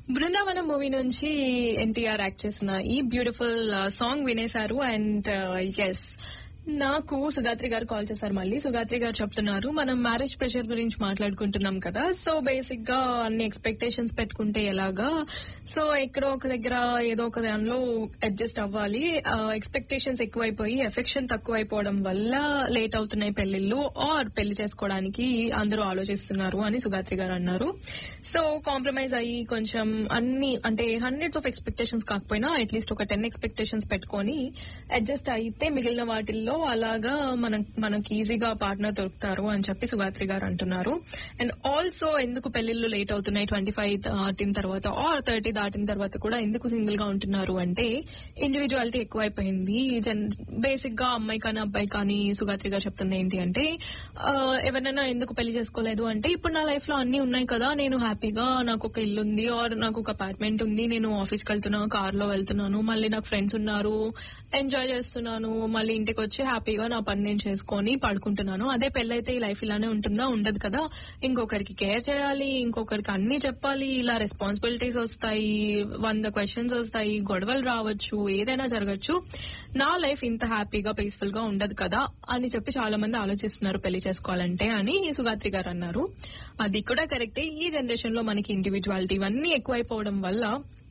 Brindavanam movie నుంచి NTR act చేసిన ఈ బ్యూటిఫుల్ సాంగ్ వినేశారు అండ్ ఎస్ నాకు సుగాత్రి గారు కాల్ చేశారు మళ్ళీ సుగాత్రి గారు చెప్తున్నారు మనం మ్యారేజ్ ప్రెషర్ గురించి మాట్లాడుకుంటున్నాం కదా సో బేసిక్ గా అన్ని ఎక్స్పెక్టేషన్స్ పెట్టుకుంటే ఎలాగా సో ఎక్కడో ఒక దగ్గర ఏదో ఒక దానిలో అడ్జస్ట్ అవ్వాలి ఎక్స్పెక్టేషన్స్ ఎక్కువైపోయి ఎఫెక్షన్ తక్కువైపోవడం వల్ల లేట్ అవుతున్నాయి పెళ్లిళ్ళు ఆర్ పెళ్లి చేసుకోవడానికి అందరూ ఆలోచిస్తున్నారు అని సుగాత్రి గారు అన్నారు సో కాంప్రమైజ్ అయ్యి కొంచెం అన్ని అంటే హండ్రెడ్స్ ఆఫ్ ఎక్స్పెక్టేషన్స్ కాకపోయినా అట్లీస్ట్ ఒక టెన్ ఎక్స్పెక్టేషన్స్ పెట్టుకొని అడ్జస్ట్ అయితే మిగిలిన వాటిల్లో అలాగా మన మనకి ఈజీగా పార్ట్నర్ దొరుకుతారు అని చెప్పి సుగాత్రి గారు అంటున్నారు అండ్ ఆల్సో ఎందుకు పెళ్లిళ్ళు లేట్ అవుతున్నాయి ట్వంటీ ఫైవ్ దాటిన తర్వాత ఆర్ థర్టీ దాటిన తర్వాత కూడా ఎందుకు సింగిల్ గా ఉంటున్నారు అంటే ఇండివిజువాలిటీ ఎక్కువైపోయింది బేసిక్ గా అమ్మాయి కానీ అబ్బాయి కానీ సుగాత్రి గారు చెప్తుంది ఏంటి అంటే ఆ, ఎవరినైనా ఎందుకు పెళ్లి చేసుకోలేదు అంటే ఇప్పుడు నా లైఫ్ లో అన్ని ఉన్నాయి కదా నేను హ్యాపీగా నాకు ఒక ఇల్లు ఉంది ఆర్ నాకు ఒక అపార్ట్మెంట్ ఉంది నేను ఆఫీస్ కి వెళ్తున్నా కార్ లో వెళ్తున్నాను మళ్ళీ నాకు ఫ్రెండ్స్ ఉన్నారు ఎంజాయ్ చేస్తున్నాను మళ్ళీ ఇంటికి వచ్చి హ్యాపీగా నా పని నేను చేసుకొని పడుకుంటున్నాను అదే పెళ్ళైతే ఈ లైఫ్ ఇలానే ఉంటుందా ఉండదు కదా ఇంకొకరికి కేర్ చేయాలి ఇంకొకరికి అన్ని చెప్పాలి ఇలా రెస్పాన్సిబిలిటీస్ వస్తాయి వంద క్వశ్చన్స్ వస్తాయి గొడవలు రావచ్చు ఏదైనా జరగచ్చు నా లైఫ్ ఇంత హ్యాపీగా పీస్ఫుల్ గా ఉండదు కదా అని చెప్పి చాలా మంది ఆలోచిస్తున్నారు పెళ్లి చేసుకోవాలంటే అని సుగాత్రి గారు అన్నారు అది కూడా కరెక్టే ఈ జనరేషన్ లో మనకి ఇండివిజువాలిటీ ఇవన్నీ ఎక్కువైపోవడం వల్ల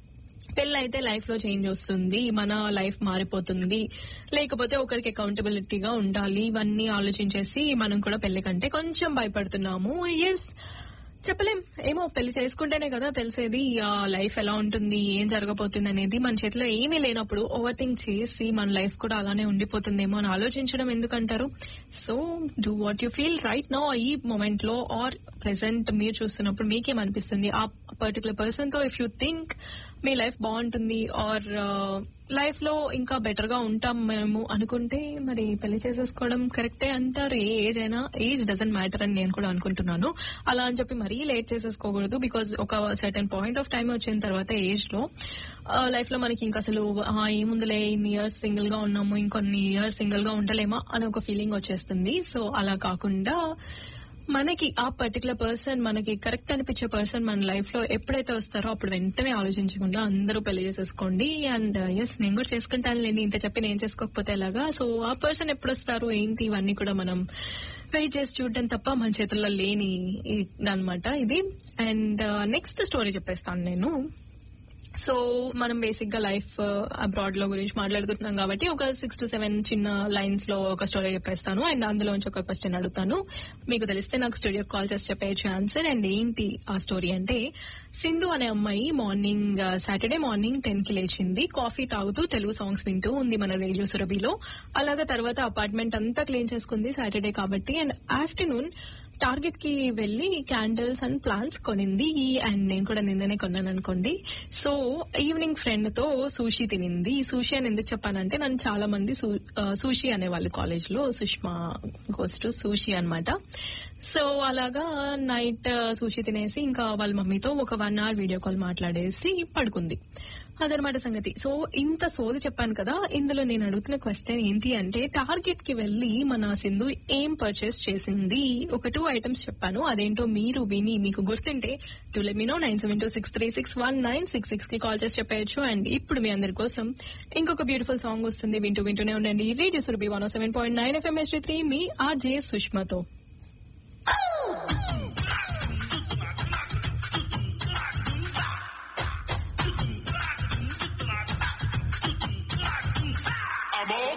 పెళ్ళైతే లైఫ్ లో చేంజ్ వస్తుంది మన లైఫ్ మారిపోతుంది లేకపోతే ఒకరికి అకౌంటబిలిటీగా ఉండాలి ఇవన్నీ ఆలోచించేసి మనం కూడా పెళ్లి కంటే కొంచెం భయపడుతున్నాము ఎస్ చెప్పలేం ఏమో పెళ్లి చేసుకుంటేనే కదా తెలిసేది ఆ లైఫ్ ఎలా ఉంటుంది ఏం జరగబోతుంది అనేది మన చేతిలో ఏమీ లేనప్పుడు ఓవర్ థింక్ చేసి మన లైఫ్ కూడా అలానే ఉండిపోతుందేమో అని ఆలోచించడం ఎందుకంటారు so do what you feel right no ఈ మూమెంట్ లో ఆర్ ప్రెసెంట్ మీరు చూస్తున్నప్పుడు మీకేమనిపిస్తుంది ఆ పర్టికులర్ పర్సన్ తో ఇఫ్ యూ థింక్ మీ లైఫ్ బాగుంటుంది ఆర్ లైఫ్ లో ఇంకా బెటర్ గా ఉంటాం మేము అనుకుంటే మరి పెళ్లి చేసేసుకోవడం కరెక్టే అంటారు ఏ ఏజ్ అయినా ఏజ్ డజంట్ మ్యాటర్ అని నేను కూడా అనుకుంటున్నాను అలా అని చెప్పి మరీ లేట్ చేసేసుకోకూడదు బికాజ్ ఒక సర్టన్ పాయింట్ ఆఫ్ టైం వచ్చిన తర్వాత ఏజ్ లో లైఫ్ లో మనకి ఇంకా అసలు ఆ, ఏముందిలే ఇన్ని ఇయర్స్ సింగిల్ గా ఉన్నాము ఇంకొన్ని ఇయర్స్ సింగిల్ గా ఉండలేమా అని ఒక ఫీలింగ్ వచ్చేస్తుంది సో అలా కాకుండా మనకి ఆ పర్టికులర్ పర్సన్ మనకి కరెక్ట్ అనిపించే పర్సన్ మన లైఫ్ లో ఎప్పుడైతే వస్తారో అప్పుడు వెంటనే ఆలోచించకుండా అందరూ పెళ్లి చేసేసుకోండి అండ్ ఎస్ నేను కూడా చేసుకుంటాను లేండి ఇంత చెప్పి నేను చేసుకోకపోతే ఎలాగా సో ఆ పర్సన్ ఎప్పుడు వస్తారు ఏంటి ఇవన్నీ కూడా మనం వెయిట్ చేసి చూడడం తప్ప మన చేతుల్లో లేని అనమాట ఇది అండ్ నెక్స్ట్ స్టోరీ చెప్పేస్తాను నేను సో మనం బేసిక్ గా లైఫ్ అబ్రాడ్ లో గురించి మాట్లాడుకుంటున్నాం కాబట్టి ఒక సిక్స్ టు సెవెన్ చిన్న లైన్స్ లో ఒక స్టోరీ చెప్పేస్తాను అండ్ అందులోంచి ఒక క్వశ్చన్ అడుగుతాను మీకు తెలిస్తే నాకు స్టూడియో కాల్ చేసి చెప్పేయచ్చు ఆన్సర్ అండ్ ఏంటి ఆ స్టోరీ అంటే సింధు అనే అమ్మాయి మార్నింగ్ సాటర్డే మార్నింగ్ టెన్ కి లేచింది కాఫీ తాగుతూ తెలుగు సాంగ్స్ వింటూ ఉంది మన రేడియో సురభిలో అలాగా తర్వాత అపార్ట్మెంట్ అంతా క్లీన్ చేసుకుంది సాటర్డే కాబట్టి అండ్ ఆఫ్టర్నూన్ టార్గెట్ కి వెళ్లి క్యాండిల్స్ అండ్ ప్లాంట్స్ కొనింది అండ్ నేను కూడా నిన్ననే కొన్నాను అనుకోండి సో ఈవినింగ్ ఫ్రెండ్ తో సూషి తినింది సూషి అని ఎందుకు చెప్పానంటే నన్ను చాలా మంది సూషి అనేవాళ్ళు కాలేజ్ లో సుష్మా గోస్ టు సూషి అనమాట సో అలాగా నైట్ సూషి తినేసి ఇంకా వాళ్ళ మమ్మీతో ఒక వన్ అవర్ వీడియో కాల్ మాట్లాడేసి పడుకుంది అదనమాట సంగతి సో ఇంత సోది చెప్పాను కదా ఇందులో నేను అడుగుతున్న క్వశ్చన్ ఏంటి అంటే టార్గెట్ కి వెళ్లి మన సింధు ఏం పర్చేస్ చేసింది ఒక టూ ఐటమ్స్ చెప్పాను అదేంటో మీరు విని మీకు గుర్తుంటే టూ లెమినో nine seven two six three six one nine six six కి కాల్ చేసి చెప్పేయచ్చు అండ్ ఇప్పుడు మీ అందరి కోసం ఇంకొక బ్యూటిఫుల్ సాంగ్ వస్తుంది వింటూ వింటూనే ఉండండి radio Surabhi one seven point nine FM H three మీ ఆర్జే సుష్మతో I'm all